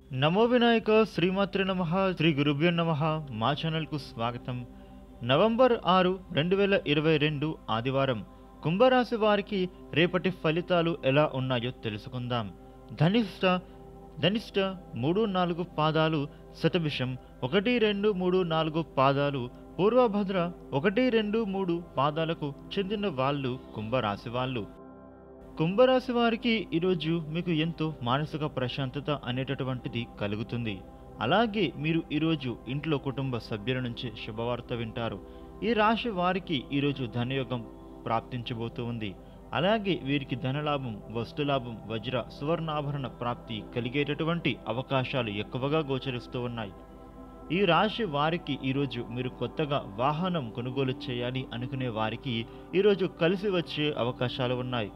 నమో వినాయక శ్రీమాత్రి నమ శ్రీ గురుభ్యో నమ మా ఛానల్కు స్వాగతం నవంబర్ ఆరు రెండు వేల ఇరవై రెండు ఆదివారం కుంభరాశి వారికి రేపటి ఫలితాలు ఎలా ఉన్నాయో తెలుసుకుందాం ధనిష్ట ధనిష్ట మూడు నాలుగు పాదాలు శతభిషం ఒకటి రెండు మూడు నాలుగు పాదాలు పూర్వభద్ర ఒకటి రెండు మూడు పాదాలకు చెందిన వాళ్ళు కుంభరాశి వాళ్ళు కుంభరాశి వారికి ఈరోజు మీకు ఎంతో మానసిక ప్రశాంతత అనేటటువంటిది కలుగుతుంది అలాగే మీరు ఈరోజు ఇంట్లో కుటుంబ సభ్యుల నుంచి శుభవార్త వింటారు ఈ రాశి వారికి ఈరోజు ధనయోగం ప్రాప్తించబోతూ ఉంది అలాగే వీరికి ధనలాభం వస్తులాభం వజ్ర సువర్ణాభరణ ప్రాప్తి కలిగేటటువంటి అవకాశాలు ఎక్కువగా గోచరిస్తూ ఉన్నాయి ఈ రాశి వారికి ఈరోజు మీరు కొత్తగా వాహనం కొనుగోలు చేయాలి అనుకునే వారికి ఈరోజు కలిసి వచ్చే అవకాశాలు ఉన్నాయి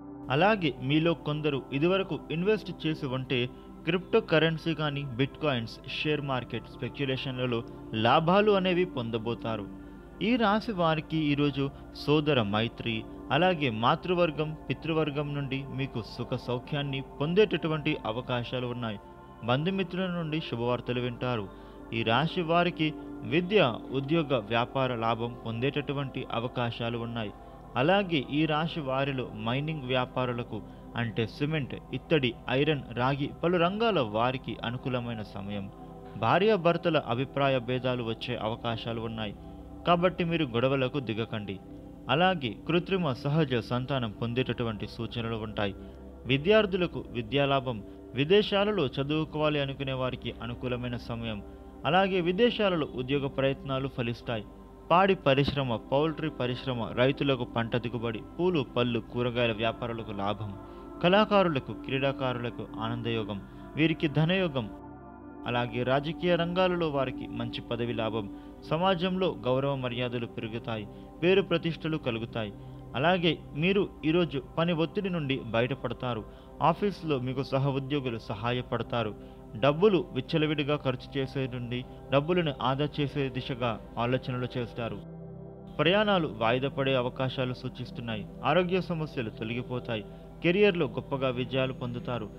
అలాగే మీలో కొందరు ఇదివరకు ఇన్వెస్ట్ చేసి ఉంటే క్రిప్టో కరెన్సీ కానీ బిట్ కాయిన్స్ షేర్ మార్కెట్ స్పెక్యులేషన్లలో లాభాలు అనేవి పొందబోతారు ఈ రాశి వారికి ఈరోజు సోదర మైత్రి అలాగే మాతృవర్గం పితృవర్గం నుండి మీకు సుఖ సౌఖ్యాన్ని పొందేటటువంటి అవకాశాలు ఉన్నాయి బంధుమిత్రుల నుండి శుభవార్తలు వింటారు ఈ రాశి వారికి విద్య ఉద్యోగ వ్యాపార లాభం పొందేటటువంటి అవకాశాలు ఉన్నాయి అలాగే ఈ రాశి వారిలో మైనింగ్ వ్యాపారులకు అంటే సిమెంట్ ఇత్తడి ఐరన్ రాగి పలు రంగాల వారికి అనుకూలమైన సమయం భార్యాభర్తల అభిప్రాయ భేదాలు వచ్చే అవకాశాలు ఉన్నాయి కాబట్టి మీరు గొడవలకు దిగకండి అలాగే కృత్రిమ సహజ సంతానం పొందేటటువంటి సూచనలు ఉంటాయి విద్యార్థులకు విద్యాలాభం విదేశాలలో చదువుకోవాలి అనుకునే వారికి అనుకూలమైన సమయం అలాగే విదేశాలలో ఉద్యోగ ప్రయత్నాలు ఫలిస్తాయి పాడి పరిశ్రమ పౌల్ట్రీ పరిశ్రమ రైతులకు పంట దిగుబడి పూలు పళ్ళు కూరగాయల వ్యాపారులకు లాభం కళాకారులకు క్రీడాకారులకు ఆనందయోగం వీరికి ధనయోగం అలాగే రాజకీయ రంగాలలో వారికి మంచి పదవి లాభం సమాజంలో గౌరవ మర్యాదలు పెరుగుతాయి పేరు ప్రతిష్టలు కలుగుతాయి అలాగే మీరు ఈరోజు పని ఒత్తిడి నుండి బయటపడతారు ఆఫీసులో మీకు సహ ఉద్యోగులు సహాయపడతారు డబ్బులు విచ్చలవిడిగా ఖర్చు చేసే నుండి డబ్బులను ఆదా చేసే దిశగా ఆలోచనలు చేస్తారు ప్రయాణాలు వాయిదా పడే అవకాశాలు సూచిస్తున్నాయి ఆరోగ్య సమస్యలు తొలగిపోతాయి కెరియర్లో గొప్పగా విజయాలు పొందుతారు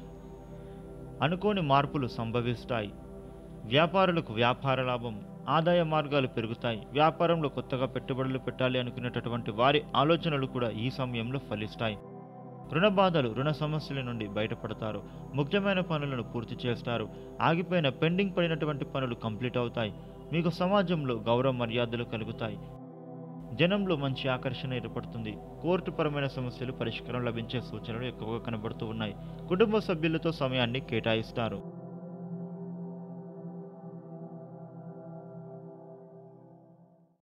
అనుకోని మార్పులు సంభవిస్తాయి వ్యాపారులకు వ్యాపార లాభం ఆదాయ మార్గాలు పెరుగుతాయి వ్యాపారంలో కొత్తగా పెట్టుబడులు పెట్టాలి అనుకునేటటువంటి వారి ఆలోచనలు కూడా ఈ సమయంలో ఫలిస్తాయి రుణ బాధలు రుణ సమస్యల నుండి బయటపడతారు ముఖ్యమైన పనులను పూర్తి చేస్తారు ఆగిపోయిన పెండింగ్ పడినటువంటి పనులు కంప్లీట్ అవుతాయి మీకు సమాజంలో గౌరవ మర్యాదలు కలుగుతాయి జనంలో మంచి ఆకర్షణ ఏర్పడుతుంది కోర్టుపరమైన సమస్యలు పరిష్కారం లభించే సూచనలు ఎక్కువగా కనబడుతూ ఉన్నాయి కుటుంబ సభ్యులతో సమయాన్ని కేటాయిస్తారు